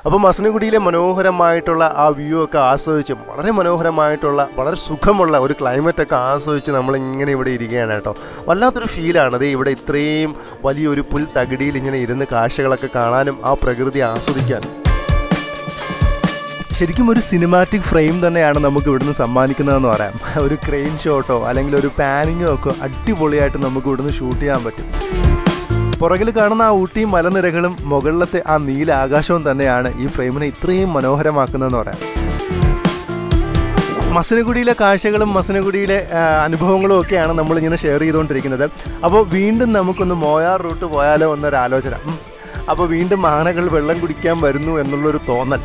അപ്പോൾ മസനഗുഡിയിലെ മനോഹരമായിട്ടുള്ള ആ വ്യൂ ഒക്കെ ആസ്വദിച്ച് വളരെ മനോഹരമായിട്ടുള്ള വളരെ സുഖമുള്ള ഒരു ക്ലൈമറ്റ് ഒക്കെ ആസ്വദിച്ച് നമ്മൾ ഇങ്ങനെ ഇവിടെ ഇരിക്കുകയാണ് കേട്ടോ വല്ലാത്തൊരു ഫീലാണ് അത് ഇവിടെ ഇത്രയും വലിയൊരു പുൽ തകിടിയിൽ ഇങ്ങനെ ഇരുന്ന് കാഴ്ചകളൊക്കെ കാണാനും ആ പ്രകൃതി ആസ്വദിക്കാനും ശരിക്കും ഒരു സിനിമാറ്റിക് ഫ്രെയിം തന്നെയാണ് നമുക്ക് ഇവിടുന്ന് സമ്മാനിക്കുന്നതെന്ന് പറയാം ഒരു ക്രെയിൻ ഷോട്ടോ അല്ലെങ്കിൽ ഒരു പാനിങ്ങോ ഒക്കെ അടിപൊളിയായിട്ട് നമുക്ക് ഇവിടുന്ന് ഷൂട്ട് ചെയ്യാൻ പറ്റും പുറകിൽ കാണുന്ന ആ ഊട്ടിയും മലനിരകളും മുകളിലത്തെ ആ നീല ആകാശവും തന്നെയാണ് ഈ ഫ്രെയിമിനെ ഇത്രയും മനോഹരമാക്കുന്നതെന്ന് പറയാം മസനഗുഡിയിലെ കാഴ്ചകളും മസനഗുഡിയിലെ ആ, അനുഭവങ്ങളും ഒക്കെയാണ് നമ്മളിങ്ങനെ ഷെയർ ചെയ്തുകൊണ്ടിരിക്കുന്നത് അപ്പോൾ വീണ്ടും നമുക്കൊന്ന് മോയാർ റൂട്ട് പോയാലോ എന്നൊരു ആലോചന ഉം. അപ്പോൾ വീണ്ടും ആനകൾ വെള്ളം കുടിക്കാൻ വരുന്നു എന്നുള്ളൊരു തോന്നൽ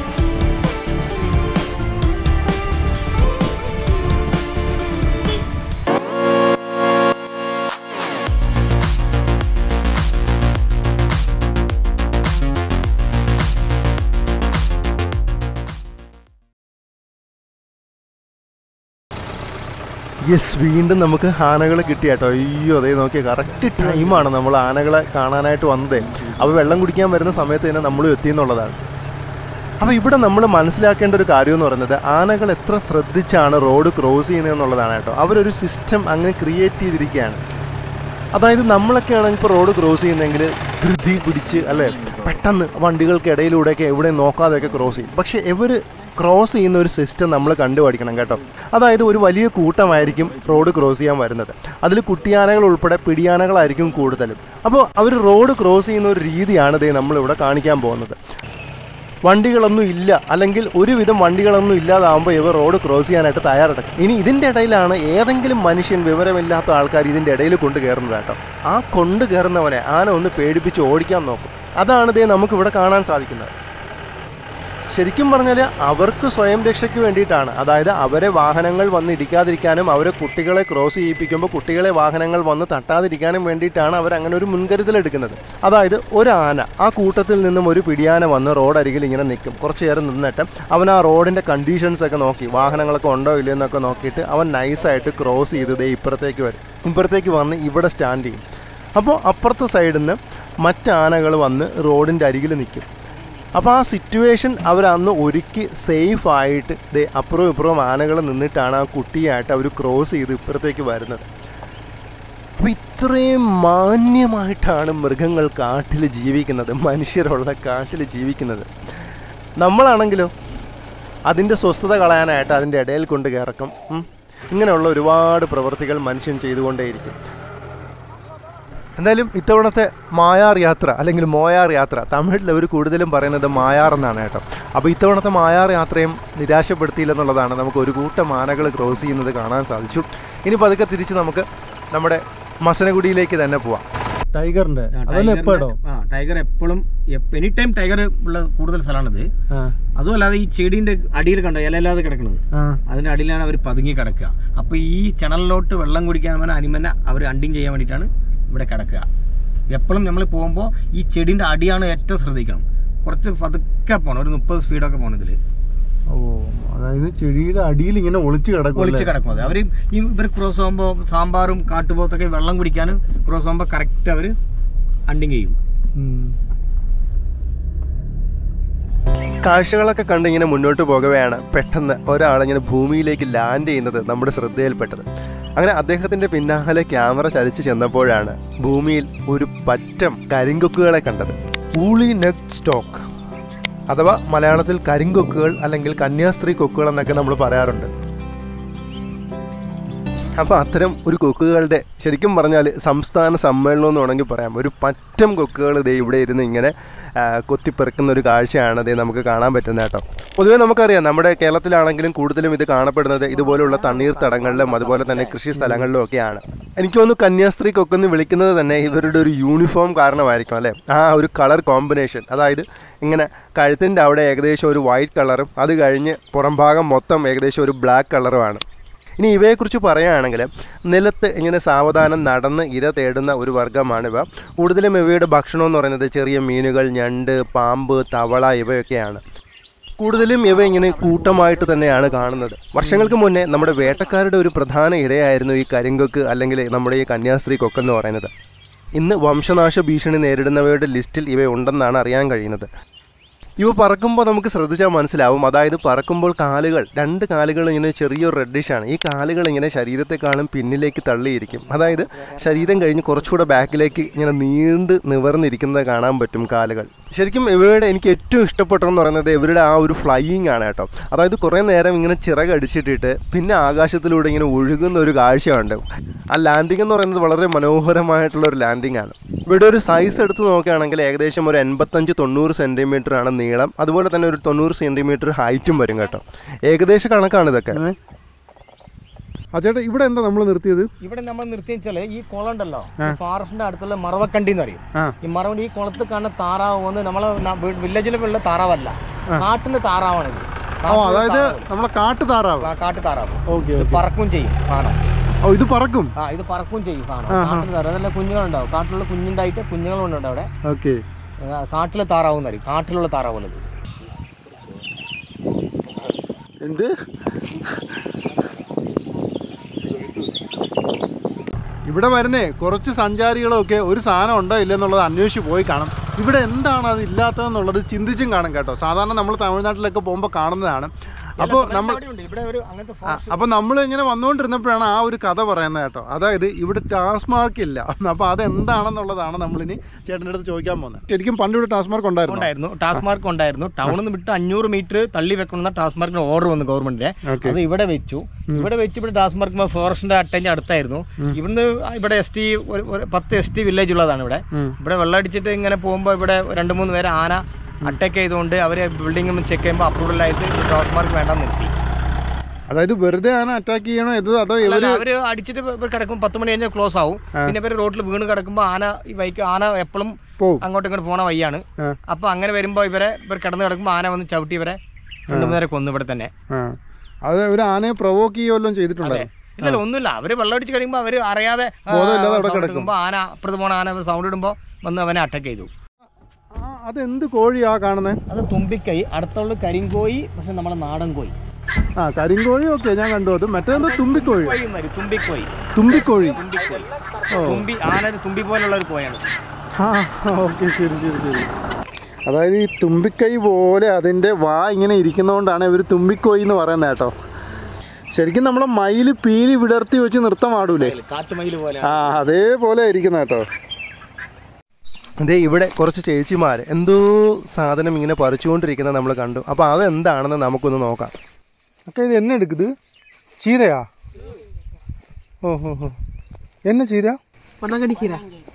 യെസ് വീണ്ടും നമുക്ക് ആനകളെ കിട്ടി കേട്ടോ അയ്യോ അതേ നോക്കിയ കറക്റ്റ് ടൈമാണ് നമ്മൾ ആനകളെ കാണാനായിട്ട് വന്നത് അപ്പോൾ വെള്ളം കുടിക്കാൻ വരുന്ന സമയത്ത് തന്നെ നമ്മളും എത്തിയെന്നുള്ളതാണ് അപ്പോൾ ഇവിടെ നമ്മൾ മനസ്സിലാക്കേണ്ട ഒരു കാര്യം എന്ന് പറയുന്നത് ആനകൾ എത്ര ശ്രദ്ധിച്ചാണ് റോഡ് ക്രോസ് ചെയ്യുന്നതെന്നുള്ളതാണ് കേട്ടോ അവരൊരു സിസ്റ്റം അങ്ങനെ ക്രിയേറ്റ് ചെയ്തിരിക്കുകയാണ് അതായത് നമ്മളൊക്കെ ആണെങ്കിൽ ഇപ്പോൾ റോഡ് ക്രോസ് ചെയ്യുന്നെങ്കിൽ ധൃതി പിടിച്ച് അല്ലേ പെട്ടെന്ന് വണ്ടികൾക്കിടയിലൂടെയൊക്കെ എവിടെ നോക്കാതെയൊക്കെ ക്രോസ് ചെയ്യും പക്ഷേ ഇവർ ക്രോസ് ചെയ്യുന്ന ഒരു സിസ്റ്റം നമ്മൾ കണ്ടുപഠിക്കണം കേട്ടോ അതായത് ഒരു വലിയ കൂട്ടമായിരിക്കും റോഡ് ക്രോസ് ചെയ്യാൻ വരുന്നത് അതിൽ കുട്ടിയാനകൾ ഉൾപ്പെടെ പിടിയാനകളായിരിക്കും കൂടുതലും അപ്പോൾ അവർ റോഡ് ക്രോസ് ചെയ്യുന്ന ഒരു രീതിയാണ് ഇതേ നമ്മളിവിടെ കാണിക്കാൻ പോകുന്നത് വണ്ടികളൊന്നും ഇല്ല അല്ലെങ്കിൽ ഒരുവിധം വണ്ടികളൊന്നും ഇല്ലാതാവുമ്പോൾ ഇവർ റോഡ് ക്രോസ് ചെയ്യാനായിട്ട് തയ്യാറെടുക്കും ഇനി ഇതിൻ്റെ ഇടയിലാണ് ഏതെങ്കിലും മനുഷ്യൻ വിവരമില്ലാത്ത ആൾക്കാർ ഇതിൻ്റെ ഇടയിൽ കൊണ്ട് കയറുന്നത് കേട്ടോ ആ കൊണ്ട് കയറുന്നവനെ ആന ഒന്ന് പേടിപ്പിച്ച് ഓടിക്കാൻ നോക്കും അതാണ് ഇതേ നമുക്കിവിടെ കാണാൻ സാധിക്കുന്നത് ശരിക്കും പറഞ്ഞാൽ അവർക്ക് സ്വയം രക്ഷയ്ക്ക് വേണ്ടിയിട്ടാണ് അതായത് അവരെ വാഹനങ്ങൾ വന്ന് ഇടിക്കാതിരിക്കാനും അവരെ കുട്ടികളെ ക്രോസ് ചെയ്യിപ്പിക്കുമ്പോൾ കുട്ടികളെ വാഹനങ്ങൾ വന്ന് തട്ടാതിരിക്കാനും വേണ്ടിയിട്ടാണ് അവർ അങ്ങനെ ഒരു മുൻകരുതൽ എടുക്കുന്നത് അതായത് ഒരു ആന ആ കൂട്ടത്തിൽ നിന്നും ഒരു പിടിയാന വന്ന് റോഡരികിൽ ഇങ്ങനെ നിൽക്കും കുറച്ച് നേരം നിന്നിട്ട് അവൻ ആ റോഡിൻ്റെ കണ്ടീഷൻസ് ഒക്കെ നോക്കി വാഹനങ്ങളൊക്കെ ഉണ്ടോ ഇല്ലയോ എന്നൊക്കെ നോക്കിയിട്ട് അവൻ നൈസായിട്ട് ക്രോസ് ചെയ്ത് ദേ ഇപ്പുറത്തേക്ക് വരും ഇപ്പുറത്തേക്ക് വന്ന് ഇവിടെ സ്റ്റാൻഡ് ചെയ്യും അപ്പോൾ അപ്പുറത്തെ സൈഡിൽ നിന്ന് മറ്റാനകൾ വന്ന് റോഡിൻ്റെ അരികിൽ നിൽക്കും അപ്പോൾ ആ സിറ്റുവേഷൻ അവരന്ന് ഒരുക്കി സേഫ് ആയിട്ട് ദേ അപ്പുറവും ഇപ്പുറവും ആനകൾ നിന്നിട്ടാണ് ആ കുട്ടിയായിട്ട് അവർ ക്രോസ് ചെയ്ത് ഇപ്പുറത്തേക്ക് വരുന്നത് അപ്പോൾ ഇത്രയും മാന്യമായിട്ടാണ് മൃഗങ്ങൾ കാട്ടിൽ ജീവിക്കുന്നത് മനുഷ്യരുള്ള കാട്ടിൽ ജീവിക്കുന്നത് നമ്മളാണെങ്കിലോ അതിൻ്റെ സ്വസ്ഥത കളയാനായിട്ട് അതിൻ്റെ ഇടയിൽ കൊണ്ട് കയറക്കും ഉം. ഇങ്ങനെയുള്ള ഒരുപാട് പ്രവൃത്തികൾ മനുഷ്യൻ ചെയ്തുകൊണ്ടേയിരിക്കും എന്തായാലും ഇത്തവണത്തെ മായാർ യാത്ര അല്ലെങ്കിൽ മോയാർ യാത്ര തമിഴിൽ അവർ കൂടുതലും പറയുന്നത് മായാർ എന്നാണ് കേട്ടോ അപ്പോൾ ഇത്തവണത്തെ മായാർ യാത്രയും നിരാശപ്പെടുത്തിയില്ലെന്നുള്ളതാണ് നമുക്ക് ഒരു കൂട്ടം ആനകൾ ക്രോസ് ചെയ്യുന്നത് കാണാൻ സാധിച്ചു ഇനി പതുക്കെ തിരിച്ച് നമുക്ക് നമ്മുടെ മസനഗുഡിയിലേക്ക് തന്നെ പോവാം ടൈഗറിന്റെ അതല്ല എപ്പോഴോ ആ ടൈഗർ എപ്പോഴും എനി ടൈം ടൈഗർ ഉള്ള കൂടുതൽ സ്ഥലമാണിത് അതുമല്ലാതെ ഈ ചെടീന്റെ അടിയിൽ കണ്ടോ ഇലയില്ലാതെ കിടക്കുന്നത് അതിന്റെ അടിയിലാണ് അവർ പതുങ്ങി കിടക്കുക അപ്പൊ ഈ ചണലിലോട്ട് വെള്ളം കുടിക്കാൻ വേണം അനിമനെ അവർ അണ്ടിങ് ചെയ്യാൻ വേണ്ടിയിട്ടാണ് ഇവിടെ കിടക്കുക എപ്പോഴും നമ്മൾ പോകുമ്പോൾ ഈ ചെടീന്റെ അടിയാണ് ഏറ്റവും ശ്രദ്ധിക്കണം കുറച്ച് പതുക്കെ പോകണം ഒരു മുപ്പത് സ്പീഡൊക്കെ പോകണം ഇതില് ഓ അതായത് ചെടിയുടെ അടിയിൽ ഇങ്ങനെ ഒളിച്ചു കിടക്കും ഒളിച്ച് കിടക്കും അത് അവർ ഈ ഇവർ ക്രോസ് പോകുമ്പോൾ സാമ്പാറും കാട്ടുപോത്തൊക്കെ വെള്ളം കുടിക്കാനും ക്രോസ് പോകുമ്പോൾ കറക്റ്റ് അവർ അണ്ടിങ് ചെയ്യും കാഴ്ചകളൊക്കെ കണ്ട് ഇങ്ങനെ മുന്നോട്ട് പോകവെയാണ് പെട്ടെന്ന് ഒരാളിങ്ങനെ ഭൂമിയിലേക്ക് ലാൻഡ് ചെയ്യുന്നത് നമ്മുടെ ശ്രദ്ധയിൽപ്പെട്ടത് അങ്ങനെ അദ്ദേഹത്തിന്റെ പിന്നാലെ ക്യാമറ ചലിച്ചു ചെന്നപ്പോഴാണ് ഭൂമിയിൽ ഒരു പറ്റം കരിങ്കൊക്കുകളെ കണ്ടത് ഊളി നെക് സ്റ്റോക്ക് അഥവാ മലയാളത്തിൽ കരിങ്കൊക്കുകൾ അല്ലെങ്കിൽ കന്യാസ്ത്രീ കൊക്കുകൾ എന്നൊക്കെ നമ്മൾ പറയാറുണ്ട് അപ്പോൾ അത്തരം ഒരു കൊക്കുകളുടെ ശരിക്കും പറഞ്ഞാൽ സംസ്ഥാന സമ്മേളനം എന്ന് വേണമെങ്കിൽ പറയാം ഒരു പറ്റം കൊക്കുകൾ ഇതേ ഇവിടെ ഇരുന്ന് ഇങ്ങനെ ആ, കൊത്തിപ്പെറുക്കുന്ന ഒരു കാഴ്ചയാണ് ഇതേ നമുക്ക് കാണാൻ പറ്റുന്നത് കേട്ടോ പൊതുവേ നമുക്കറിയാം നമ്മുടെ കേരളത്തിലാണെങ്കിലും കൂടുതലും ഇത് കാണപ്പെടുന്നത് ഇതുപോലുള്ള തണ്ണീർത്തടങ്ങളിലും അതുപോലെ തന്നെ കൃഷി സ്ഥലങ്ങളിലും ഒക്കെയാണ് എനിക്ക് തോന്നുന്നു കന്യാസ്ത്രീ കൊക്കെന്ന് വിളിക്കുന്നത് തന്നെ ഇവരുടെ ഒരു യൂണിഫോം കാരണമായിരിക്കും അല്ലേ ആ ഒരു കളർ കോമ്പിനേഷൻ അതായത് ഇങ്ങനെ കഴുത്തിൻ്റെ അവിടെ ഏകദേശം ഒരു വൈറ്റ് കളറും അത് കഴിഞ്ഞ് പുറം ഭാഗം മൊത്തം ഏകദേശം ഒരു ബ്ലാക്ക് കളറുമാണ് ഇനി ഇവയെക്കുറിച്ച് പറയുകയാണെങ്കിൽ നിലത്ത് ഇങ്ങനെ സാവധാനം നടന്ന് ഇര തേടുന്ന ഒരു വർഗ്ഗമാണിവ കൂടുതലും ഇവയുടെ ഭക്ഷണം എന്ന് പറയുന്നത് ചെറിയ മീനുകൾ ഞണ്ട് പാമ്പ് തവള ഇവയൊക്കെയാണ് കൂടുതലും ഇവ ഇങ്ങനെ കൂട്ടമായിട്ട് തന്നെയാണ് കാണുന്നത് വർഷങ്ങൾക്ക് മുന്നേ നമ്മുടെ വേട്ടക്കാരുടെ ഒരു പ്രധാന ഇരയായിരുന്നു ഈ കരിങ്കൊക്ക് അല്ലെങ്കിൽ നമ്മുടെ ഈ കന്യാസ്ത്രീ കൊക്കെന്ന് പറയുന്നത് ഇന്ന് വംശനാശ ഭീഷണി നേരിടുന്നവയുടെ ലിസ്റ്റിൽ ഇവ ഉണ്ടെന്നാണ് അറിയാൻ കഴിയുന്നത് ഇവ പറക്കുമ്പോൾ നമുക്ക് ശ്രദ്ധിച്ചാൽ മനസ്സിലാവും അതായത് പറക്കുമ്പോൾ കാലുകൾ രണ്ട് കാലുകൾ ഇങ്ങനെ ചെറിയൊരു റെഡിഷാണ് ഈ കാലുകൾ ഇങ്ങനെ ശരീരത്തെക്കാളും പിന്നിലേക്ക് തള്ളിയിരിക്കും അതായത് ശരീരം കഴിഞ്ഞ് കുറച്ചുകൂടെ ബാക്കിലേക്ക് ഇങ്ങനെ നീണ്ട് നിവർന്നിരിക്കുന്നത് കാണാൻ പറ്റും കാലുകൾ ശരിക്കും ഇവയുടെ എനിക്ക് ഏറ്റവും ഇഷ്ടപ്പെട്ടതെന്ന് പറയുന്നത് ഇവരുടെ ആ ഒരു ഫ്ലൈയിങ് ആണ് കേട്ടോ അതായത് കുറേ നേരം ഇങ്ങനെ ചിറകടിച്ചിട്ടിട്ട് പിന്നെ ആകാശത്തിലൂടെ ഇങ്ങനെ ഒഴുകുന്ന ഒരു കാഴ്ചയുണ്ട് ആ ലാൻഡിംഗ് എന്ന് പറയുന്നത് വളരെ മനോഹരമായിട്ടുള്ള ഒരു ലാൻഡിംഗ് ആണ് ഇവിടെ ഒരു സൈസ് എടുത്ത് നോക്കുകയാണെങ്കിൽ ഏകദേശം ഒരു എൺപത്തഞ്ച് തൊണ്ണൂറ് സെൻറ്റിമീറ്റർ ആണ് നീളം അതുപോലെ തന്നെ ഒരു തൊണ്ണൂറ് സെൻറ്റിമീറ്റർ ഹൈറ്റും വരും കേട്ടോ ഏകദേശ കണക്കാണ് ഇതൊക്കെ ആ ചേട്ടാ ഇവിടെ എന്താ നമ്മൾ നിർത്തിയത് ഇവിടെ നമ്മൾ നിർത്തി വെച്ചാല് ഈ കുളം ഉണ്ടല്ലോ ഫോറസ്റ്റിന്റെ അടുത്തുള്ള മറവക്കണ്ടി എന്ന് പറയും ആ ഈ മറവണ്ടി ഈ കുളത്ത് കാണുന്ന താറാവ് വന്ന് നമ്മളെ വില്ലേജിലെ ഉള്ള താറാവല്ല കാട്ടിന്റെ താറാവാണ് ഇത് ഓ അതായത് നമ്മളെ കാട്ടു താറാവ് കാട്ടു താറാവ് ഓക്കെ ഇത് പറക്കും ചെയ്യും സാധനം ഓ ഇത് പറക്കും ആ ഇത് പറക്കും ചെയ്യും സാധനം കാട്ടിലെ താറാവ് അതല്ല കുഞ്ഞുങ്ങളുണ്ടാവും കാട്ടിലുള്ള കുഞ്ഞുണ്ടായിട്ട് കുഞ്ഞുങ്ങളുണ്ട് അവിടെ ഓക്കെ ആ, കാട്ടിലെ താറാവ് എന്ന് പറയും കാട്ടിലുള്ള താറാവ് ഇത് എന്ത് ഇവിടെ വരുന്നേ കുറച്ച് സഞ്ചാരികളൊക്കെ ഒരു സാധനം ഉണ്ടോ ഇല്ലെന്നുള്ളത് അന്വേഷിച്ച് പോയി കാണും ഇവിടെ എന്താണ് അത് ഇല്ലാത്തതെന്നുള്ളത് ചിന്തിച്ചും കാണും കേട്ടോ സാധാരണ നമ്മൾ തമിഴ്നാട്ടിലൊക്കെ പോകുമ്പോൾ കാണുന്നതാണ് അപ്പോൾ നമ്മൾ അവിടെയുണ്ട്. ഇവിടെ ഒരു അങ്ങനത്തെ ആ, അപ്പോൾ നമ്മൾ ഇങ്ങനെ വന്നുകൊണ്ടിരുന്നപ്പോഴാണ് ആ ഒരു കഥ പറയുന്നത് കേട്ടോ അതായത് ഇവിടെ ടാസ്മാർക്ക് ഇല്ല അപ്പോൾ അതെന്താണെന്നുള്ളതാണ് നമ്മളിനി ചേട്ടൻ്റെ അടുത്ത് ചോദിക്കാൻ പോകുന്നത് ശരിക്കും പണ്ട് ഇവിടെ ടാസ്മാർക്ക് ഉണ്ടായിരുന്നു ഉണ്ടായിരുന്നു ടാസ്ക് മാർക്ക് ഉണ്ടായിരുന്നു ടൗണിൽ നിന്ന് വിട്ട് അഞ്ഞൂറ് മീറ്റർ തള്ളി വെക്കണമെന്ന ടാസ്ക് മാർക്കിന് ഓർഡർ വന്നു ഗവൺമെന്റിന്റെ ഓക്കെ അത് ഇവിടെ വെച്ചു ഇവിടെ വെച്ച് ഇവിടെ ടാസ്ക് മാർക്ക് ഫോറസ്റ്റിന്റെ അട്ടേഞ്ച് അടുത്തായിരുന്നു ഇവിടുന്ന് ഇവിടെ എസ് ടി ഒരു പത്ത് എസ് ടി വില്ലേജ് ഉള്ളതാണ് ഇവിടെ ഇവിടെ വെള്ളമടിച്ചിട്ട് ഇങ്ങനെ പോകുമ്പോൾ ഇവിടെ രണ്ട് മൂന്ന് പേര് ആന അറ്റാക്ക് ചെയ്തുകൊണ്ട് അവര് ബിൽഡിംഗ് ചെക്ക് ചെയ്യുമ്പോൾ അപ്രൂവൽ ആയിട്ട് ടാസ്ക് മാർക്ക് വേണ്ടെന്ന് നിർത്തി അതായത് വെറുതെ ആണ് അറ്റാക്ക് ചെയ്യണോ ഇത് അതോ ഇവര് അല്ല, അവര് അടിച്ചിട്ട് ഇവർ കിടക്കുമ്പോൾ പത്ത് മണി കഴിഞ്ഞാൽ ക്ലോസ് ആവും പിന്നെ ഇവര് റോഡിൽ വീണ് കിടക്കുമ്പോൾ ആന ഈ ബൈക്ക് ആന എപ്പോഴും പോവും അങ്ങോട്ടും ഇങ്ങോട്ട് പോണ വഴിയാണ് ആ. അപ്പൊ അങ്ങനെ വരുമ്പോ ഇവരെ ഇവർ കിടന്ന് കിടക്കുമ്പോൾ ആന വന്ന് ചവിട്ടി ഇവരെ രണ്ടു മൂന്നേരെ കൊന്നു ഇവിടെ തന്നെ ആ അത് ഒരു ആനയെ പ്രൊവോക്ക് ചെയ്യുമല്ലോ ചെയ്തിട്ടുണ്ടായിരുന്നു ഇല്ലല്ല ഒന്നുമില്ല അവര് വെള്ളം അടിച്ച് കഴിയുമ്പോൾ അവര് അറിയാതെ ആ, ബോധമില്ലാതെ അവിടെ sound കിടക്കും. എടുക്കുമ്പോ ആന അപ്പുറത്ത് പോണ ആന സൗണ്ട് ഇടുമ്പോ വന്ന് അവനെ അറ്റാക്ക് ചെയ്തു ആ, അതെന്ത് കോഴിയാ കാണുന്നത് അത് തുമ്പിക്കൈ അടുത്തുള്ള കരിങ്കോയി പക്ഷെ നമ്മളെ നാടൻ കോയി ആ കരിങ്കോഴി ഓക്കെ ഞാൻ കണ്ടു അത് മറ്റേത് തുമ്പിക്കോഴി കോയി എന്ന് പറയും, തുമ്പിക്കോയി തുമ്പിക്കോഴി തുമ്പിക്കോയി ഓ തുമ്പി ആന തുമ്പി പോലുള്ള ഒരു കോയാണ് ആ ഓക്കെ ശരി ശരി ശരി അതായത് ഈ തുമ്പിക്കൈ പോലെ അതിൻ്റെ വാ ഇങ്ങനെ ഇരിക്കുന്നതുകൊണ്ടാണ് ഇവർ തുമ്പിക്കോയി എന്ന് പറയുന്നത് കേട്ടോ ശരിക്കും നമ്മളെ മയില് പീലി വിടർത്തി വെച്ച് നൃത്തം ആടൂലേ കാട്ടുമയിൽ പോലെ ആ അതേപോലെ ഇരിക്കുന്ന കേട്ടോ അതേ ഇവിടെ കുറച്ച് ചേച്ചിമാർ എന്തോ സാധനം ഇങ്ങനെ പറിച്ചുകൊണ്ടിരിക്കുന്നത് നമ്മൾ കണ്ടു അപ്പോൾ അതെന്താണെന്ന് നമുക്കൊന്ന് നോക്കാം അക്ക ഇത് എന്നെ എടുക്കുത് ചീരയാ ഓ ഹോ ഹോ என்ன ചീര பொன்னாங்கண்ணி கீரை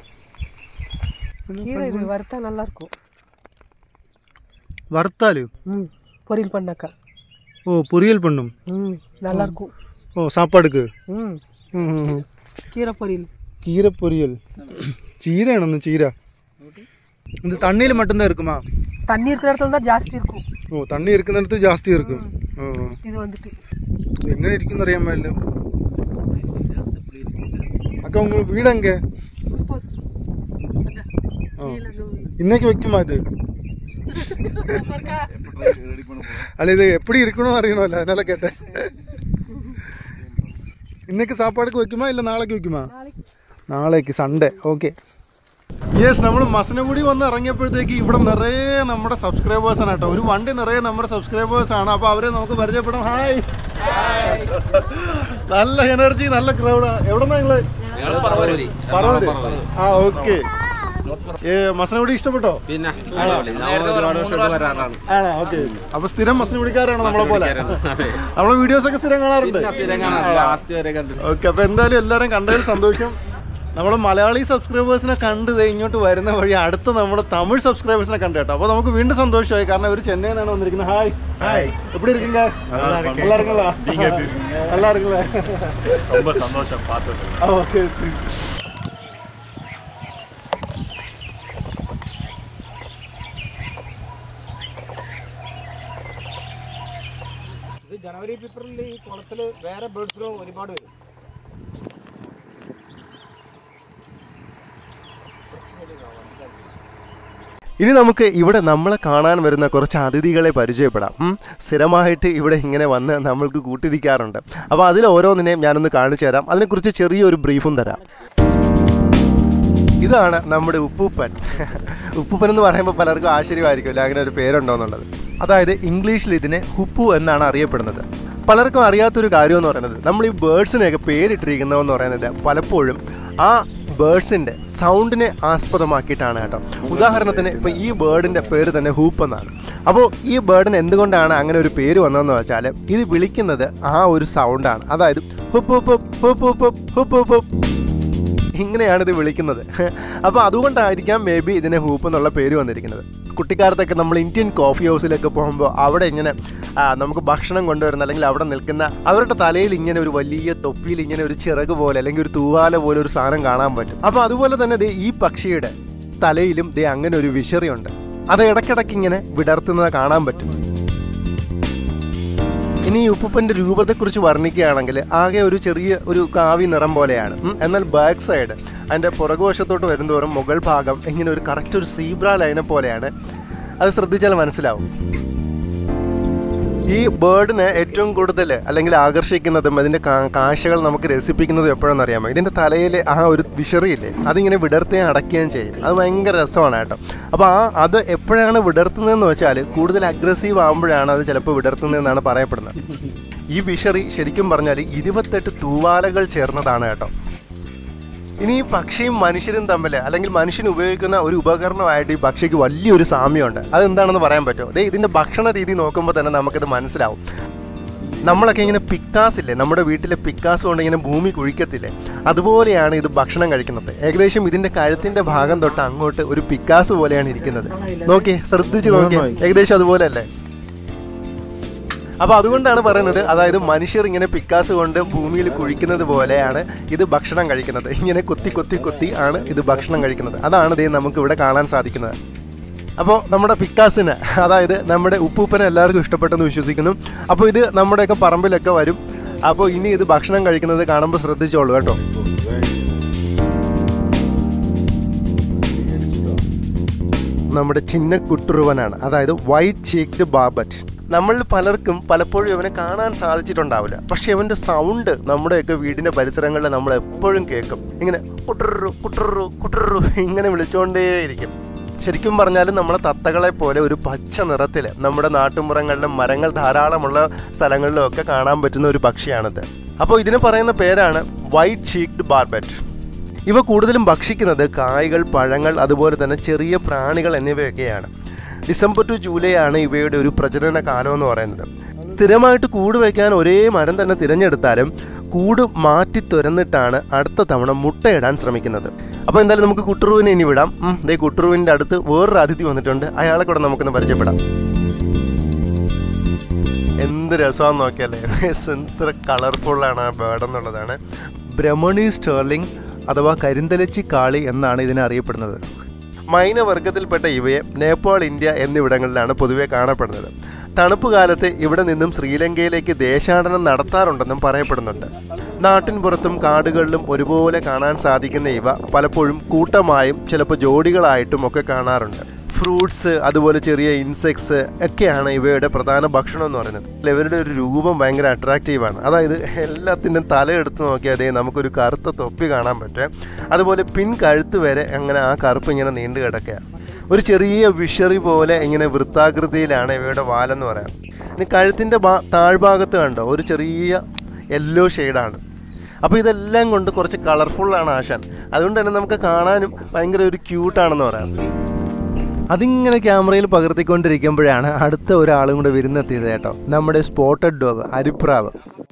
கீரை இது வறுத்தா நல்லா இருக்கும் വറുത്താല് ம் பொரியல் பண்ணாக்கா ഓ പൊരിയൽ പെണ്ണും ம் நல்லா இருக்கும் ഓ സാപ്പാടുക്ക് ம் கீரை பொரியல் കീരപ്പൊരിയൽ ചീരയാണെന്ന് ചീര ഇത് തണ്ണിയിൽ മട്ടുംதான் இருக்குமா தண்ணி இருக்கிற இடத்துல தான் ஜாஸ்தி இருக்கும் ഓ തണ്ണി ഇരിക്കുന്നിടത്ത് ജാസ്തി ഇരിക്കും ഓ இது வந்துட்டு എങ്ങനെ ഇരിക്കും അറിയാൻ പാടില്ല അക്ക ഉங்க വീട് എങ്ക குளுக்கோஸ் ഇന്നേക്ക് വെക്കുമാ ഇത് അല്ല ഇത് എപ്പടി ഇരിക്കണോ അറിയണമല്ലോ അതിനാல കേട്ടെ ഇന്നേക്ക് സാപ്പാടുക്ക് വെക്കുമാ ഇല്ല നാളേക്ക് വെക്കുമാ നാളേക്ക് സൺഡേ ഓക്കെ യെസ് നമ്മൾ മസനഗുടി വന്ന് ഇറങ്ങിയപ്പോഴത്തേക്ക് ഇവിടെ നിറയെ നമ്മുടെ സബ്സ്ക്രൈബേഴ്സ് ആണ് കേട്ടോ ഒരു വണ്ടി നിറയെ നമ്മുടെ സബ്സ്ക്രൈബേഴ്സ് ആണ് അപ്പോൾ അവരെ നമുക്ക് പരിചയപ്പെടാം ഹായ് നല്ല എനർജി നല്ല ക്രൗഡ് എവിടെ നിങ്ങള് പറവൂര് ആ ഓക്കെ മസനഗുടി ഇഷ്ടപ്പെട്ടോ പിന്നെ ആണോ? ഒരുപാട് വർഷമായിട്ട് വരാറാണ് ആണോ ഓക്കെ അപ്പൊ സ്ഥിരം മസനഗുടിക്കാരാണോ നമ്മളെ പോലെ നമ്മളെ വീഡിയോസ് ഒക്കെ സ്ഥിരം കാണാറുണ്ട് സ്ഥിരം കാണാം ലാസ്റ്റ് വരെ കണ്ടിട്ട് ഓക്കെ അപ്പൊ എന്തായാലും എല്ലാവരും കണ്ടതിൽ സന്തോഷം നമ്മുടെ മലയാളി സബ്സ്ക്രൈബേഴ്സിനെ കണ്ട് ദേ ഇങ്ങോട്ട് വരുന്ന വഴി അടുത്ത നമ്മുടെ തമിഴ് സബ്സ്ക്രൈബേഴ്സിനെ കണ്ടു കേട്ടോ അപ്പൊ നമുക്ക് വീണ്ടും സന്തോഷമായി കാരണം ഒരു ചെന്നൈയിൽ നിന്നാണ് വന്നിരിക്കുന്നത് ഹായ് ഹായ് எப்படி இருக்கீங்க நல்லா இருக்குங்களா நல்லா இருக்குல்ல ரொம்ப சந்தோஷம் பார்த்தது ஓகே ഇത് ജനുവരി ഫെബ്രുവരിയിൽ ഈ കുളത്തില് വേറെ ബേർഡ്സിലും ഒരുപാട് വരും ഇനി നമുക്ക് ഇവിടെ നമ്മളെ കാണാൻ വരുന്ന കുറച്ച് അതിഥികളെ പരിചയപ്പെടാം ഉം. സ്ഥിരമായിട്ട് ഇവിടെ ഇങ്ങനെ വന്ന് നമ്മൾക്ക് കൂട്ടിരിക്കാറുണ്ട് അപ്പോൾ അതിൽ ഓരോന്നിനെയും ഞാനൊന്ന് കാണിച്ചു തരാം അതിനെക്കുറിച്ച് ചെറിയൊരു ബ്രീഫും തരാം ഇതാണ് നമ്മുടെ ഉപ്പൂപ്പൻ ഉപ്പൂപ്പൻ എന്ന് പറയുമ്പോൾ പലർക്കും ആശ്ചര്യമായിരിക്കുമല്ലോ അങ്ങനെ ഒരു പേരുണ്ടോ എന്നുള്ളത് അതായത് ഇംഗ്ലീഷിൽ ഇതിനെ ഹുപ്പു എന്നാണ് അറിയപ്പെടുന്നത് പലർക്കും അറിയാത്തൊരു കാര്യം എന്ന് പറയുന്നത് നമ്മൾ ഈ ബേർഡ്സിനെയൊക്കെ പേരിട്ടിരിക്കുന്നതെന്ന് പറയുന്നത് പലപ്പോഴും ആ ബേർഡ്സിൻ്റെ സൗണ്ടിനെ ആസ്പദമാക്കിയിട്ടാണ് കേട്ടോ ഉദാഹരണത്തിന് ഇപ്പോൾ ഈ ബേർഡിൻ്റെ പേര് തന്നെ ഹൂപ്പ് എന്നാണ് അപ്പോൾ ഈ ബേർഡിന് എന്തുകൊണ്ടാണ് അങ്ങനെ ഒരു പേര് വന്നതെന്ന് വെച്ചാൽ ഇത് വിളിക്കുന്നത് ആ ഒരു സൗണ്ടാണ് അതായത് ഹുപ്പ് ഹുപ്പ് ഹുപ്പ് ഹുപ്പ് ഹുപ്പ് ഹുപ്പ് ഇങ്ങനെയാണ് ഇത് വിളിക്കുന്നത് അപ്പോൾ അതുകൊണ്ടായിരിക്കാം മേ ബി ഇതിന് ഹൂപ്പ് എന്നുള്ള പേര് വന്നിരിക്കുന്നത് കുട്ടിക്കാലത്തൊക്കെ നമ്മൾ ഇന്ത്യൻ കോഫി ഹൗസിലൊക്കെ പോകുമ്പോൾ അവിടെ ഇങ്ങനെ ആ, നമുക്ക് ഭക്ഷണം കൊണ്ടുവരുന്ന അല്ലെങ്കിൽ അവിടെ നിൽക്കുന്ന അവരുടെ തലയിൽ ഇങ്ങനെ ഒരു വലിയ തൊപ്പിയിൽ ഇങ്ങനെ ഒരു ചിറക് പോലെ അല്ലെങ്കിൽ ഒരു തൂവാല പോലെ ഒരു സാധനം കാണാൻ പറ്റും അപ്പോൾ അതുപോലെ തന്നെ ദേ ഈ പക്ഷിയുടെ തലയിലും ദേ അങ്ങനെ ഒരു വിഷറിയുണ്ട് അത് ഇടയ്ക്കിടയ്ക്ക് ഇങ്ങനെ വിടർത്തുന്നത് കാണാൻ പറ്റും ഇനി ഈ ഉപ്പുപ്പന്റെ രൂപത്തെക്കുറിച്ച് വർണ്ണിക്കുകയാണെങ്കിൽ ആകെ ഒരു ചെറിയ ഒരു കാവി നിറം പോലെയാണ് ഉം. എന്നാൽ ബാക്ക് സൈഡ് അതിൻ്റെ പുറകുവശത്തോട്ട് വരുന്തോറും മുകൾ ഭാഗം ഇങ്ങനെ ഒരു കറക്റ്റ് ഒരു സീബ്ര ലൈനെ പോലെയാണ് അത് ശ്രദ്ധിച്ചാൽ മനസ്സിലാവും ഈ ബേർഡിനെ ഏറ്റവും കൂടുതൽ അല്ലെങ്കിൽ ആകർഷിക്കുന്നതും അതിൻ്റെ കാ- കാഴ്ചകൾ നമുക്ക് രസിപ്പിക്കുന്നതും എപ്പോഴെന്ന് അറിയാമോ ഇതിൻ്റെ തലയിൽ ആ ഒരു വിഷറിയില്ലേ അതിങ്ങനെ വിടർത്തുകയും അടയ്ക്കുകയും ചെയ്യും അത് ഭയങ്കര രസമാണ് കേട്ടോ അപ്പോൾ ആ അത് എപ്പോഴാണ് വിടർത്തുന്നതെന്ന് വെച്ചാൽ കൂടുതൽ അഗ്രസീവ് ആകുമ്പോഴാണ് അത് ചിലപ്പോൾ വിടർത്തുന്നതെന്നാണ് പറയപ്പെടുന്നത് ഈ വിഷറി ശരിക്കും പറഞ്ഞാൽ ഇരുപത്തെട്ട് തൂവാലകൾ ചേർന്നതാണ് കേട്ടോ ഇനി ഈ പക്ഷിയും മനുഷ്യരും തമ്മിൽ അല്ലെങ്കിൽ മനുഷ്യൻ ഉപയോഗിക്കുന്ന ഒരു ഉപകരണമായിട്ട് ഈ പക്ഷിക്ക് വലിയൊരു സാമ്യമുണ്ട് അതെന്താണെന്ന് പറയാൻ പറ്റുമോ ദേ ഇതിൻ്റെ ഭക്ഷണ രീതി നോക്കുമ്പോൾ തന്നെ നമുക്കത് മനസ്സിലാവും നമ്മളൊക്കെ ഇങ്ങനെ പിക്കാസ് ഇല്ലേ നമ്മുടെ വീട്ടിലെ പിക്കാസ് കൊണ്ട് ഇങ്ങനെ ഭൂമി കുഴിക്കത്തില്ലേ അതുപോലെയാണ് ഇത് ഭക്ഷണം കഴിക്കുന്നത് ഏകദേശം ഇതിന്റെ കഴുത്തിന്റെ ഭാഗം തൊട്ട് അങ്ങോട്ട് ഒരു പിക്കാസ് പോലെയാണ് ഇരിക്കുന്നത് നോക്കിയേ ശ്രദ്ധിച്ച് നോക്കിയേ ഏകദേശം അതുപോലെ അല്ലേ അപ്പൊ അതുകൊണ്ടാണ് പറയുന്നത് അതായത് മനുഷ്യർ ഇങ്ങനെ പിക്കാസ് കൊണ്ട് ഭൂമിയിൽ കുഴിക്കുന്നത് പോലെയാണ് ഇത് ഭക്ഷണം കഴിക്കുന്നത് ഇങ്ങനെ കൊത്തി കൊത്തി കൊത്തി ആണ് ഇത് ഭക്ഷണം കഴിക്കുന്നത് അതാണ് ഇത് നമുക്ക് ഇവിടെ കാണാൻ സാധിക്കുന്നത് അപ്പോൾ നമ്മുടെ പിക്കാസിന് അതായത് നമ്മുടെ ഉപ്പൂപ്പനെ എല്ലാവർക്കും ഇഷ്ടപ്പെട്ടെന്ന് വിശ്വസിക്കുന്നു അപ്പോൾ ഇത് നമ്മുടെയൊക്കെ പറമ്പിലൊക്കെ വരും അപ്പോൾ ഇനി ഇത് ഭക്ഷണം കഴിക്കുന്നത് കാണുമ്പോൾ ശ്രദ്ധിച്ചോളൂ കേട്ടോ നമ്മുടെ ചിന്ന കുട്ടുറുവനാണ് അതായത് വൈറ്റ് ചീക്ഡ് ബാബറ്റ് നമ്മളിൽ പലർക്കും പലപ്പോഴും ഇവനെ കാണാൻ സാധിച്ചിട്ടുണ്ടാവില്ല പക്ഷെ ഇവന്റെ സൗണ്ട് നമ്മുടെയൊക്കെ വീടിന്റെ പരിസരങ്ങളിൽ നമ്മൾ എപ്പോഴും കേൾക്കും ഇങ്ങനെ കുട്ടറു കുട്ടറു കുട്ടറു ഇങ്ങനെ വിളിച്ചുകൊണ്ടേയിരിക്കും ശരിക്കും പറഞ്ഞാൽ നമ്മളെ തത്തകളെ പോലെ ഒരു പച്ച നിറത്തിൽ നമ്മുടെ നാട്ടുമ്പുറങ്ങളിലും മരങ്ങൾ ധാരാളമുള്ള സ്ഥലങ്ങളിലും ഒക്കെ കാണാൻ പറ്റുന്ന ഒരു പക്ഷിയാണിത് അപ്പോൾ ഇതിന് പറയുന്ന പേരാണ് വൈറ്റ് ചീക്ഡ് ബാർബറ്റ് ഇവ കൂടുതലും ഭക്ഷിക്കുന്നത് കായ്കൾ പഴങ്ങൾ അതുപോലെ തന്നെ ചെറിയ പ്രാണികൾ എന്നിവയൊക്കെയാണ് ഡിസംബർ ടു ജൂലൈ ആണ് ഇവയുടെ ഒരു പ്രജനന കാലം എന്ന് പറയുന്നത് സ്ഥിരമായിട്ട് കൂട് വയ്ക്കാൻ ഒരേ മരം തന്നെ തിരഞ്ഞെടുത്താലും കൂട് മാറ്റി തുരന്നിട്ടാണ് അടുത്ത തവണ മുട്ടയിടാൻ ശ്രമിക്കുന്നത് അപ്പോൾ എന്തായാലും നമുക്ക് കുട്ടുറുവിനെ ഇനി വിടാം ഉം, ദേ കുട്ടുറുവിൻ്റെ അടുത്ത് വേറൊരു അതിഥി വന്നിട്ടുണ്ട് അയാളെ കൂടെ നമുക്കൊന്ന് പരിചയപ്പെടാം എന്ത് രസമാണെന്ന് നോക്കിയല്ലേ എത്ര കളർഫുള്ളാണ് ആ ബേർഡ് എന്നുള്ളതാണ് ബ്രഹ്മണി സ്റ്റേർലിംഗ് അഥവാ കരിന്തലച്ചി കാളി എന്നാണ് ഇതിനെ അറിയപ്പെടുന്നത് മൈന വർഗത്തിൽപ്പെട്ട ഇവയെ നേപ്പാൾ ഇന്ത്യ എന്നിവിടങ്ങളിലാണ് പൊതുവെ കാണപ്പെടുന്നത് തണുപ്പ് കാലത്ത് ഇവിടെ നിന്നും ശ്രീലങ്കയിലേക്ക് ദേശാടനം നടത്താറുണ്ടെന്നും പറയപ്പെടുന്നുണ്ട് നാട്ടിൻ പുറത്തും കാടുകളിലും ഒരുപോലെ കാണാൻ സാധിക്കുന്ന ഇവ പലപ്പോഴും കൂട്ടമായും ചിലപ്പോൾ ജോഡികളായിട്ടും ഒക്കെ കാണാറുണ്ട് ഫ്രൂട്ട്സ് അതുപോലെ ചെറിയ ഇൻസെക്ട്സ് ഒക്കെയാണ് ഇവയുടെ പ്രധാന ഭക്ഷണം എന്ന് പറയുന്നത് അല്ല, ഇവരുടെ ഒരു രൂപം ഭയങ്കര അട്രാക്റ്റീവാണ് അതായത് എല്ലാത്തിൻ്റെയും തല എടുത്ത് നോക്കിയാൽ അതേ നമുക്കൊരു കറുത്ത തൊപ്പി കാണാൻ പറ്റും അതുപോലെ പിൻ കഴുത്ത് വരെ അങ്ങനെ ആ കറുപ്പ് ഇങ്ങനെ നീണ്ടു കിടക്കുകയാണ് ഒരു ചെറിയ വിഷറി പോലെ ഇങ്ങനെ വൃത്താകൃതിയിലാണ് ഇവയുടെ വാലെന്ന് പറയാം ഇനി കഴുത്തിൻ്റെ ഭാ താഴ്ഭാഗത്ത് കണ്ടോ ഒരു ചെറിയ യെല്ലോ ഷെയ്ഡാണ് അപ്പോൾ ഇതെല്ലാം കൊണ്ട് കുറച്ച് കളർഫുള്ളാണ് ആശാൻ അതുകൊണ്ട് തന്നെ നമുക്ക് കാണാനും ഭയങ്കര ഒരു ക്യൂട്ടാണെന്ന് പറയാം അതിങ്ങനെ ക്യാമറയിൽ പകർത്തിക്കൊണ്ടിരിക്കുമ്പോഴാണ് അടുത്ത ഒരാളും കൂടെ വിരുന്നെത്തിയത് കേട്ടോ നമ്മുടെ സ്പോട്ടഡ് ഡോഗ് അരിപ്രാവ്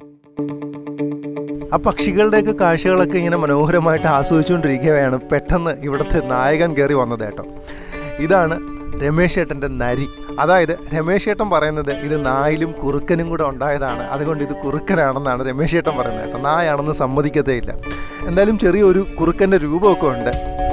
ആ പക്ഷികളുടെയൊക്കെ കാഴ്ചകളൊക്കെ ഇങ്ങനെ മനോഹരമായിട്ട് ആസ്വദിച്ചുകൊണ്ടിരിക്കുകയാണ് പെട്ടെന്ന് ഇവിടുത്തെ നായകൻ കയറി വന്നത് കേട്ടോ ഇതാണ് രമേശ് ഏട്ടൻ്റെ നരി അതായത് രമേശ് ഏട്ടൻ പറയുന്നത് ഇത് നായിലും കുറുക്കനും കൂടെ ഉണ്ടായതാണ് അതുകൊണ്ട് ഇത് കുറുക്കനാണെന്നാണ് രമേശ് ഏട്ടൻ പറയുന്നത് കേട്ടോ നായാണെന്ന് സമ്മതിക്കത്തേ ഇല്ല എന്തായാലും ചെറിയൊരു കുറുക്കൻ്റെ രൂപമൊക്കെ ഉണ്ട്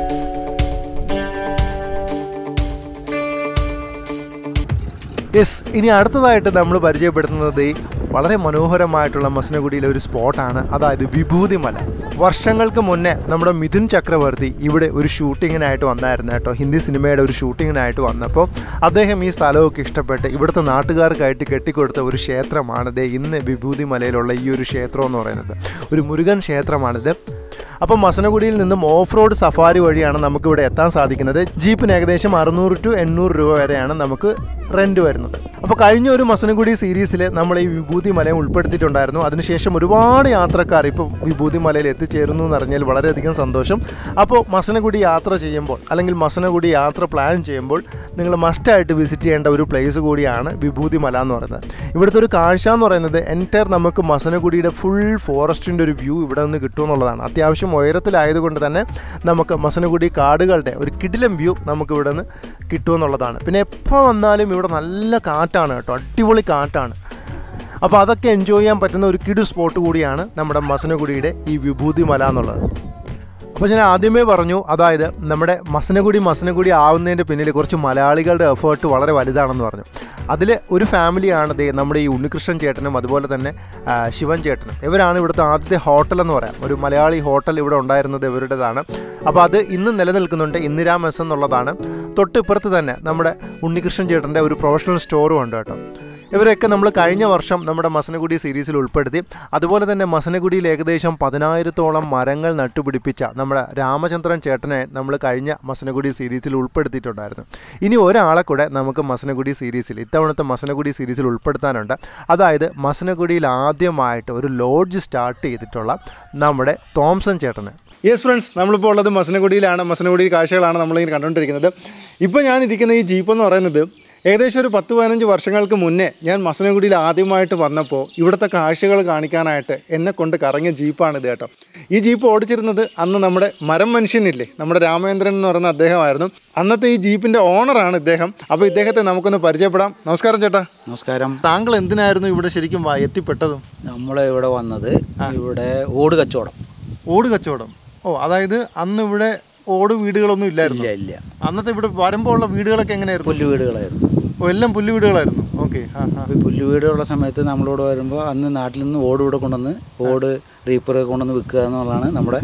യെസ് ഇനി അടുത്തതായിട്ട് നമ്മൾ പരിചയപ്പെടുത്തുന്നത് ഈ വളരെ മനോഹരമായിട്ടുള്ള മസനഗുഡിയിലെ ഒരു സ്പോട്ടാണ് അതായത് വിഭൂതിമല വർഷങ്ങൾക്ക് മുന്നേ നമ്മുടെ മിഥുൻ ചക്രവർത്തി ഇവിടെ ഒരു ഷൂട്ടിങ്ങിനായിട്ട് വന്നായിരുന്നു കേട്ടോ ഹിന്ദി സിനിമയുടെ ഒരു ഷൂട്ടിങ്ങിനായിട്ട് വന്നപ്പോൾ അദ്ദേഹം ഈ സ്ഥലമൊക്കെ ഇഷ്ടപ്പെട്ട് ഇവിടുത്തെ നാട്ടുകാർക്കായിട്ട് കെട്ടിക്കൊടുത്ത ഒരു ക്ഷേത്രമാണ് ദേ ഇന്ന് വിഭൂതിമലയിലുള്ള ഈ ഒരു ക്ഷേത്രം എന്ന് പറയുന്നത് ഒരു മുരുകൻ ക്ഷേത്രമാണിത് അപ്പോൾ മസനഗുഡിയിൽ നിന്നും ഓഫ് റോഡ് സഫാരി വഴിയാണ് നമുക്കിവിടെ എത്താൻ സാധിക്കുന്നത് ജീപ്പിന് ഏകദേശം അറുന്നൂറ് ടു എണ്ണൂറ് രൂപ വരെയാണ് നമുക്ക് റെൻറ്റ് വരുന്നത് അപ്പോൾ കഴിഞ്ഞ ഒരു മസനഗുഡി സീരീസിൽ നമ്മൾ ഈ വിഭൂതി മലയും ഉൾപ്പെടുത്തിയിട്ടുണ്ടായിരുന്നു അതിനുശേഷം ഒരുപാട് യാത്രക്കാർ ഇപ്പോൾ വിഭൂതി മലയിൽ എത്തിച്ചേരുന്നു എന്ന് അറിഞ്ഞാൽ വളരെയധികം സന്തോഷം അപ്പോൾ മസനഗുഡി യാത്ര ചെയ്യുമ്പോൾ അല്ലെങ്കിൽ മസനഗുഡി യാത്ര പ്ലാൻ ചെയ്യുമ്പോൾ നിങ്ങൾ മസ്റ്റായിട്ട് വിസിറ്റ് ചെയ്യേണ്ട ഒരു പ്ലേസ് കൂടിയാണ് വിഭൂതി മല എന്ന് പറയുന്നത് ഇവിടുത്തെ ഒരു കാഴ്ച എന്ന് പറയുന്നത് എൻറ്റയർ നമുക്ക് മസനഗുഡിയുടെ ഫുൾ ഫോറസ്റ്റിൻ്റെ ഒരു വ്യൂ ഇവിടെ നിന്ന് കിട്ടുമെന്നുള്ളതാണ് അത്യാവശ്യം ഉയരത്തിലായതുകൊണ്ട് തന്നെ നമുക്ക് മസനഗുഡി കാടുകളുടെ ഒരു കിടിലം വ്യൂ നമുക്ക് ഇവിടെ നിന്ന് കിട്ടുമെന്നുള്ളതാണ് പിന്നെ എപ്പോൾ വന്നാലും ഇവിടെ നല്ല കാറ്റാണ് കേട്ടോ അടിപൊളി കാറ്റാണ് അപ്പോൾ അതൊക്കെ എൻജോയ് ചെയ്യാൻ പറ്റുന്ന ഒരു കിടു സ്പോട്ട് കൂടിയാണ് നമ്മുടെ മസനഗുഡിയുടെ ഈ വിഭൂതി മല എന്നുള്ളത് അപ്പോൾ ഞാൻ ആദ്യമേ പറഞ്ഞു അതായത് നമ്മുടെ മസനഗുഡി മസനഗുഡി ആവുന്നതിൻ്റെ പിന്നിൽ കുറച്ച് മലയാളികളുടെ എഫേർട്ട് വളരെ വലുതാണെന്ന് പറഞ്ഞു അതിൽ ഒരു ഫാമിലിയാണ് ദേ നമ്മുടെ ഈ ഉണ്ണികൃഷ്ണൻ ചേട്ടനും അതുപോലെ തന്നെ ആ, ശിവൻ ചേട്ടനും ഇവരാണ് ഇവിടുത്തെ ആദ്യത്തെ ഹോട്ടൽ എന്ന് പറയാം ഒരു മലയാളി ഹോട്ടൽ ഇവിടെ ഉണ്ടായിരുന്നത് ഇവരുടേതാണ് അപ്പോൾ അത് ഇന്ന് നിലനിൽക്കുന്നുണ്ട് ഇന്ദിരാ മെസ് എന്നുള്ളതാണ് തൊട്ടിപ്പുറത്ത് തന്നെ നമ്മുടെ ഉണ്ണികൃഷ്ണൻ ചേട്ടൻ്റെ ഒരു പ്രൊഫഷണൽ സ്റ്റോറും ഉണ്ട് കേട്ടോ ഇവരൊക്കെ നമ്മൾ കഴിഞ്ഞ വർഷം നമ്മുടെ മസനഗുഡി സീരീസിൽ ഉൾപ്പെടുത്തി അതുപോലെ തന്നെ മസനഗുഡിയിൽ ഏകദേശം പതിനായിരത്തോളം മരങ്ങൾ നട്ടുപിടിപ്പിച്ച നമ്മുടെ രാമചന്ദ്രൻ ചേട്ടനെ നമ്മൾ കഴിഞ്ഞ മസനഗുഡി സീരീസിൽ ഉൾപ്പെടുത്തിയിട്ടുണ്ടായിരുന്നു ഇനി ഒരാളെ കൂടെ നമുക്ക് മസനഗുഡി സീരീസിൽ ഇത്തവണത്തെ മസനഗുഡി സീരീസിൽ ഉൾപ്പെടുത്താനുണ്ട് അതായത് മസനഗുഡിയിൽ ആദ്യമായിട്ട് ഒരു ലോഡ്ജ് സ്റ്റാർട്ട് ചെയ്തിട്ടുള്ള നമ്മുടെ തോംസൺ ചേട്ടന് യെസ് ഫ്രണ്ട്സ് നമ്മളിപ്പോൾ ഉള്ളത് മസനഗുഡിയിലാണ് മസനഗുഡി കാഴ്ചകളാണ് നമ്മളിങ്ങനെ കണ്ടുകൊണ്ടിരിക്കുന്നത് ഇപ്പോൾ ഞാൻ ഇരിക്കുന്ന ഈ ജീപ്പ് എന്ന് പറയുന്നത് ഏകദേശം ഒരു പത്ത് പതിനഞ്ച് വർഷങ്ങൾക്ക് മുന്നേ ഞാൻ മസനഗുഡിയിൽ ആദ്യമായിട്ട് വന്നപ്പോൾ ഇവിടുത്തെ കാഴ്ചകൾ കാണിക്കാനായിട്ട് എന്നെ കൊണ്ട് കറങ്ങിയ ജീപ്പാണിത് കേട്ടോ ഈ ജീപ്പ് ഓടിച്ചിരുന്നത് അന്ന് നമ്മുടെ മരം മനുഷ്യനില്ലേ നമ്മുടെ രാമേന്ദ്രൻ എന്ന് പറയുന്ന അദ്ദേഹമായിരുന്നു അന്നത്തെ ഈ ജീപ്പിൻ്റെ ഓണറാണ് ഇദ്ദേഹം അപ്പോൾ ഇദ്ദേഹത്തെ നമുക്കൊന്ന് പരിചയപ്പെടാം നമസ്കാരം ചേട്ടാ നമസ്കാരം താങ്കൾ എന്തിനായിരുന്നു ഇവിടെ ശരിക്കും വാ- എത്തിപ്പെട്ടതും നമ്മൾ ഇവിടെ വന്നത് ഇവിടെ ഓട് കച്ചവടം ഓട് കച്ചവടം ഓ അതായത് അന്ന് ഇവിടെ ഓട് വീടുകളൊന്നും ഇല്ലായിരുന്നു ഇല്ല ഇല്ല അന്നത്തെ ഇവിടെ വരുമ്പോൾ ഉള്ള വീടുകളൊക്കെ എങ്ങനെയായിരുന്നു പുല്ല് വീടുകളായിരുന്നു ഓ എല്ലാം പുല്ല് വീടുകളായിരുന്നു ഓക്കെ ആ ആ അപ്പോൾ ഈ പുല്ല് വീടുള്ള സമയത്ത് നമ്മളിവിടെ വരുമ്പോൾ അന്ന് നാട്ടിൽ നിന്ന് ഓട് ഇവിടെ കൊണ്ടുവന്ന് ഓട് റീപ്പർ കൊണ്ടുവന്ന് വിൽക്കുക എന്നുള്ളതാണ് നമ്മുടെ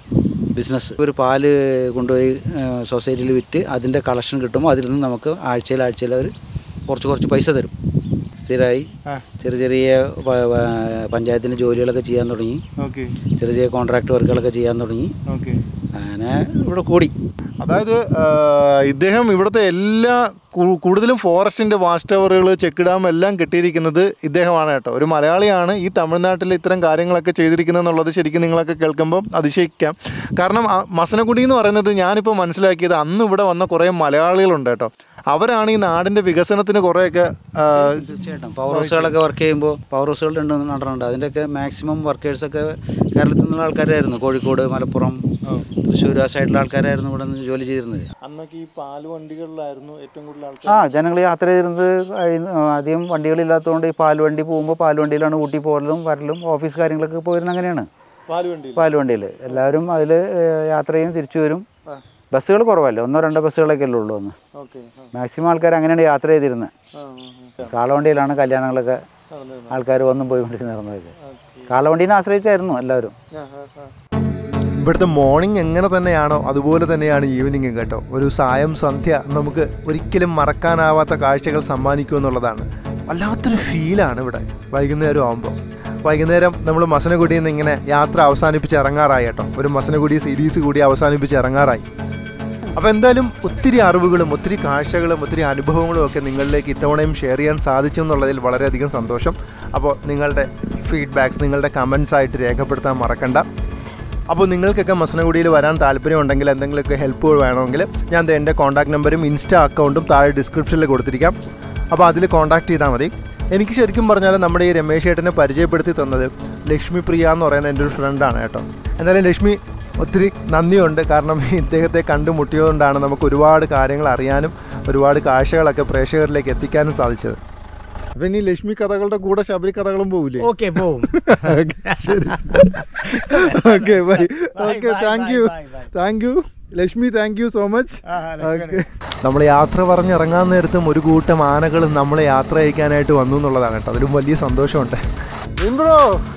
ബിസിനസ് ഒരു പാല് കൊണ്ടുപോയി സൊസൈറ്റിയിൽ വിറ്റ് അതിൻ്റെ കളക്ഷൻ കിട്ടുമ്പോൾ അതിൽ നിന്ന് നമുക്ക് ആഴ്ചയിൽ ആഴ്ചയിൽ അവർ കുറച്ച് കുറച്ച് പൈസ തരും സ്ഥിരമായി ആ. ചെറിയ ചെറിയ പ- പ- പഞ്ചായത്തിൻ്റെ ജോലികളൊക്കെ ചെയ്യാൻ തുടങ്ങി ഓക്കെ ചെറിയ ചെറിയ കോൺട്രാക്ട് വർക്കുകളൊക്കെ ചെയ്യാൻ തുടങ്ങി ഓക്കെ അങ്ങനെ ഇവിടെ കൂടി അതായത് ആ, ഇദ്ദേഹം ഇവിടുത്തെ എല്ലാ കൂ- കൂടുതലും ഫോറസ്റ്റിൻ്റെ വാച്ച് ടവറുകൾ ചെക്ക് ഡാം എല്ലാം കെട്ടിയിരിക്കുന്നത് ഇദ്ദേഹമാണ് കേട്ടോ ഒരു മലയാളിയാണ് ഈ തമിഴ്നാട്ടിൽ ഇത്തരം കാര്യങ്ങളൊക്കെ ചെയ്തിരിക്കുന്നത് എന്നുള്ളത് ശരിക്കും നിങ്ങളൊക്കെ കേൾക്കുമ്പോൾ അതിശയിക്കാം കാരണം ആ മസനഗുഡി എന്ന് പറയുന്നത് ഞാനിപ്പോൾ മനസ്സിലാക്കിയത് അന്ന് ഇവിടെ വന്ന കുറേ മലയാളികളുണ്ട് കേട്ടോ അവരാണ് ഈ നാടിൻ്റെ വികസനത്തിന് കുറേയൊക്കെ ആ, തീർച്ചയായിട്ടും പവർ ഹൗസുകളൊക്കെ വർക്ക് ചെയ്യുമ്പോൾ പവർ ഹൗസുകൾ ഉണ്ട് നടന്നുണ്ട് അതിൻ്റെയൊക്കെ മാക്സിമം വർക്കേഴ്സൊക്കെ കേരളത്തിൽ നിന്നുള്ള ആൾക്കാരായിരുന്നു കോഴിക്കോട് മലപ്പുറം തൃശ്ശൂർ ആ സൈഡിലെ ആൾക്കാരായിരുന്നു ഇവിടെ നിന്ന് ജോലി ചെയ്തിരുന്നത് അന്നൊക്കെ ഈ പാല് വണ്ടികളിലായിരുന്നു ഏറ്റവും കൂടുതൽ ആ ജനങ്ങൾ യാത്ര ചെയ്തിരുന്നത് കഴിയുന്ന- ആ, അധികം വണ്ടികളില്ലാത്തതുകൊണ്ട് ഈ പാൽവണ്ടി പോകുമ്പോൾ പാൽവണ്ടിയിലാണ് ഊട്ടി പോകലും വരലും ഓഫീസ് കാര്യങ്ങളൊക്കെ പോയിരുന്നത് അങ്ങനെയാണ് പാല് വണ്ടി പാൽവണ്ടിയിൽ എല്ലാവരും അതിൽ യാത്ര ചെയ്യും തിരിച്ചു വരും ബസ്സുകൾ കുറവല്ലേ ഒന്നോ രണ്ടോ ബസ്സുകളൊക്കെ അല്ലേ ഉള്ളൂ ഒന്ന് ഓക്കെ മാക്സിമം ആൾക്കാർ അങ്ങനെയാണ് യാത്ര ചെയ്തിരുന്നത് കാളവണ്ടിയിലാണ് കല്യാണങ്ങളൊക്കെ ആൾക്കാർ വന്നും പോയിക്കൊണ്ടിരുന്നത് കാളവണ്ടീനെ ആശ്രയിച്ചായിരുന്നു എല്ലാവരും ഇവിടുത്തെ മോർണിംഗ് എങ്ങനെ തന്നെയാണോ അതുപോലെ തന്നെയാണ് ഈവനിങ്ങും കേട്ടോ ഒരു സായം സന്ധ്യ നമുക്ക് ഒരിക്കലും മറക്കാനാവാത്ത കാഴ്ചകൾ സമ്മാനിക്കും എന്നുള്ളതാണ് വല്ലാത്തൊരു ഫീലാണ് ഇവിടെ വൈകുന്നേരം ആകുമ്പോൾ വൈകുന്നേരം നമ്മൾ മസനഗുഡിയിൽ നിന്ന് ഇങ്ങനെ യാത്ര അവസാനിപ്പിച്ച് ഇറങ്ങാറായി കേട്ടോ ഒരു മസനഗുഡി സീരീസ് കൂടി അവസാനിപ്പിച്ച് ഇറങ്ങാറായി അപ്പോൾ എന്തായാലും ഒത്തിരി അറിവുകളും ഒത്തിരി കാഴ്ചകളും ഒത്തിരി അനുഭവങ്ങളും ഒക്കെ നിങ്ങളിലേക്ക് ഇത്തവണയും ഷെയർ ചെയ്യാൻ സാധിച്ചു എന്നുള്ളതിൽ വളരെയധികം സന്തോഷം അപ്പോൾ നിങ്ങളുടെ ഫീഡ്ബാക്സ് നിങ്ങളുടെ കമൻസ് ആയിട്ട് രേഖപ്പെടുത്താൻ മറക്കണ്ട അപ്പോൾ നിങ്ങൾക്കൊക്കെ മസനഗുഡിയിൽ വരാൻ താല്പര്യമുണ്ടെങ്കിൽ എന്തെങ്കിലുമൊക്കെ ഹെൽപ്പ് വേണമെങ്കിൽ ഞാൻ ദേ എൻ്റെ കോൺടാക്ട് നമ്പറും ഇൻസ്റ്റാ അക്കൗണ്ടും താഴെ ഡിസ്ക്രിപ്ഷനിൽ കൊടുത്തിരിക്കാം അപ്പോൾ അതിൽ കോൺടാക്ട് ചെയ്താൽ മതി എനിക്ക് ശരിക്കും പറഞ്ഞാൽ നമ്മുടെ ഈ രമേശ് ചേട്ടനെ പരിചയപ്പെടുത്തി തന്നത് ലക്ഷ്മി പ്രിയ എന്ന് പറയുന്ന എൻ്റെ ഒരു ഫ്രണ്ടാണ് കേട്ടോ എന്തായാലും ലക്ഷ്മി ഒത്തിരി നന്ദിയുണ്ട് കാരണം ഇദ്ദേഹത്തെ കണ്ടുമുട്ടിയതുകൊണ്ടാണ് നമുക്ക് ഒരുപാട് കാര്യങ്ങൾ അറിയാനും ഒരുപാട് കാഴ്ചകളൊക്കെ പ്രേക്ഷകരിലേക്ക് എത്തിക്കാനും സാധിച്ചത് അപ്പം ഇനി ലക്ഷ്മി കഥകളുടെ കൂടെ ശബരി കഥകളും പോകില്ലേ ഓക്കെ പോവും ശരി okay bye okay bye, thank bye, you bye, bye. Thank you Lakshmi thank you so much ആ, ലക്ഷ്മി. നമ്മൾ യാത്ര പറഞ്ഞിറങ്ങാൻ നേരത്തും ഒരു കൂട്ടം ആനകൾ നമ്മളെ യാത്ര അയക്കാനായിട്ട് വന്നു എന്നുള്ളതാണ് കേട്ടോ അതിലും വലിയ സന്തോഷമുണ്ട് ബ്രോ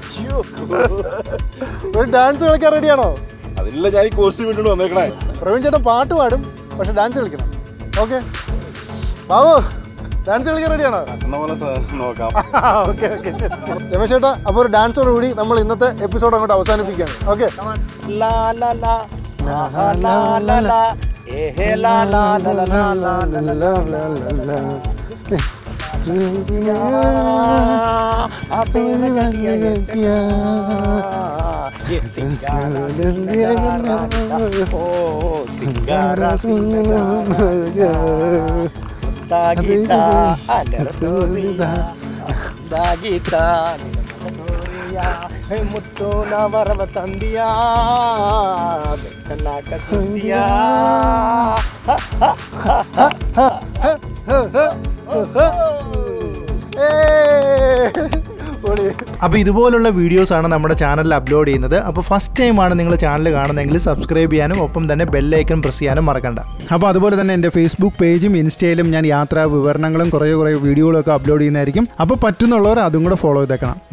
ഒരു ഡാൻസ് കളിക്കാൻ റെഡിയാണോ അതില്ല ഞാൻ ഈ കോസ്റ്റ്യൂം ഇട്ടുകൊണ്ട് വന്നേക്കണേ പ്രവീൺ ചേട്ടൻ പാട്ട് പാടും പക്ഷെ ഡാൻസ് കളിക്കണം ഓക്കെ ബാബു ഡാൻസ് കളിക്കാൻ റെഡിയാണോ എന്ന പോലെ നോക്കാം ഓക്കെ ഓക്കെ രമേശ് ചേട്ടാ അപ്പോൾ ഒരു ഡാൻസോട് കൂടി നമ്മൾ ഇന്നത്തെ എപ്പിസോഡ് അങ്ങോട്ട് അവസാനിപ്പിക്കുകയാണ് ഓക്കെ ಮುತ್ತು ನವರವ ತಂದಿಯ ಬೆಕ್ಕನಾಕ ಸುಂದಿಯ പൊളി അപ്പോൾ ഇതുപോലുള്ള വീഡിയോസാണ് നമ്മുടെ ചാനലിൽ അപ്ലോഡ് ചെയ്യുന്നത് അപ്പോൾ ഫസ്റ്റ് ടൈമാണ് നിങ്ങൾ ചാനൽ കാണുന്നതെങ്കിൽ സബ്സ്ക്രൈബ് ചെയ്യാനും ഒപ്പം തന്നെ ബെല്ലൈക്കൺ പ്രസ് ചെയ്യാനും മറക്കണ്ട അപ്പോൾ അതുപോലെ തന്നെ എൻ്റെ ഫേസ്ബുക്ക് പേജും ഇൻസ്റ്റയിലും ഞാൻ യാത്രാ വിവരണങ്ങളും കുറേ കുറേ വീഡിയോകളൊക്കെ അപ്ലോഡ് ചെയ്യുന്നതായിരിക്കും അപ്പോൾ പറ്റുന്നുള്ളവർ അതും കൂടെ ഫോളോ ചെയ്തേക്കണം